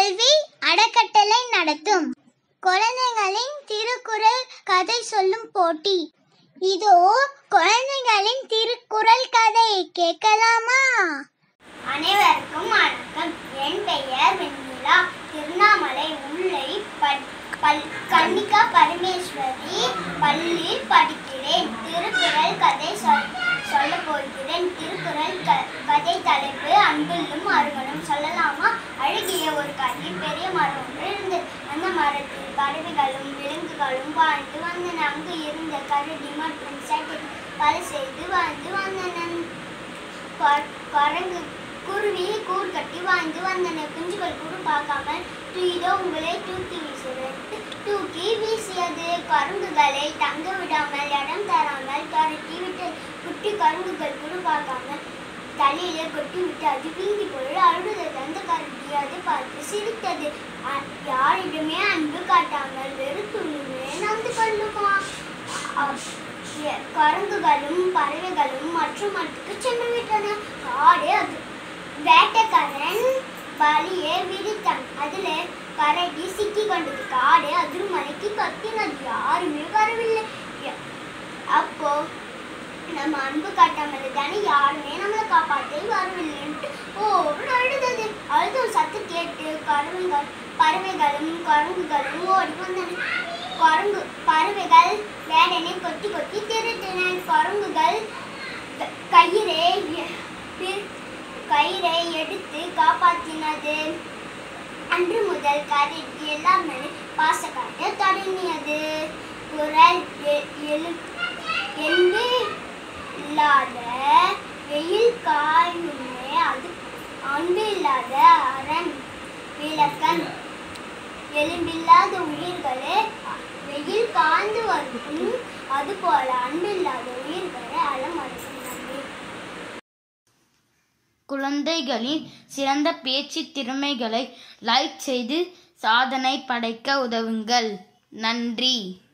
கல்வி அறக்கட்டளை நடத்தும் குழந்தைகளின் திருக்குறள் கதை சொல்லும் போட்டி இதோ குழந்தைகளின் திருக்குறள் கதை கேட்கலாமா அனைவருக்கும் வணக்கம் என் பெயர் வெண்ணிலா திருவண்ணாமலை உள்ளை பட்- பல்- கன்னிகா பரமேஸ்வரி பள்ளியில் படிக்கிறேன் திருக்குறள் கதை சொல் சொல்ல போகிறேன் திருக்குறள் க கதை தலைப்பு அன்புள்ளும் அருகனும் சொல்லலாமா அழகிய ஒரு காட்டில் பெரிய மரம் ஒன்று இருந்தது அந்த மரத்தில் பறவைகளும் விலங்குகளும் வாழ்ந்து வந்தன அங்கு இருந்த கரடி மற்றும் சட்டை பல செய்து வாழ்ந்து வந்தன கொ- குரங்கு குருவி கூர் கட்டி வாழ்ந்து வந்தன குஞ்சுகள் கூட பார்க்காமல் இதோ உங்களை தூக்கி வீசுகிறது தூக்கி வீசியது கருங்குகளை தங்க விடாமல் இடம் தராமல் துரத்தி விட்டது குட்டி கருங்குகள் கூட பார்க்காமல் தலையில கொட்டி விட்டு அது வீங்கி போய் அழுதது அந்த கரடி அதை பார்த்து சிரித்தது அ- யாரிடமே அன்பு காட்டாமல் வெறுத்துணுமே நந்து கொள்ளுமா அ- எ- குரங்குகளும் பறவைகளும் மற்றும் மட்டுக்கு சென்று விட்டன காடு அது வேட்டைக்காரன் வலியை விரித்தான் அதுல கரடி சிக்கி கொண்டது காடு அதிர்மலைக்கு கத்தினது யாருமே வரவில்லை எ- அப்போ நம்ம அன்பு காட்டாமல் தானே யாருமே நம்மளை காப்பாற்ற வரவில்லைன்ட்டு ஓடு அழுதது அழுதும் சத்து கேட்டு கருங்குகள் பறவைகளும் குரங்குகளும் ஓடி வந்தன குரங்கு பறவைகள் வேடனை கொத்தி கொத்தி திருத்தின குரங்குகள் க- கயிறை எ- பிர்- கயிறை எடுத்து காப்பாற்றினது அன்று முதல் கரடி எல்லாம் மேலே பாச காட்ட தொடங்கியது குரல் எ- எழு எலும்பு இல்லாத வெயில் காயுமே அது அன்பு இல்லாத அரண் விளக்கன் எலும்பில்லாத உயிர்களே வெயில் காய்ந்து வரும் அதுபோல அன்பில்லாத உயிர்களை அலமறுக்கும் நன்றி குழந்தைகளின் சிறந்த பேச்சு திறமைகளை லைக் செய்து சாதனை படைக்க உதவுங்கள் நன்றி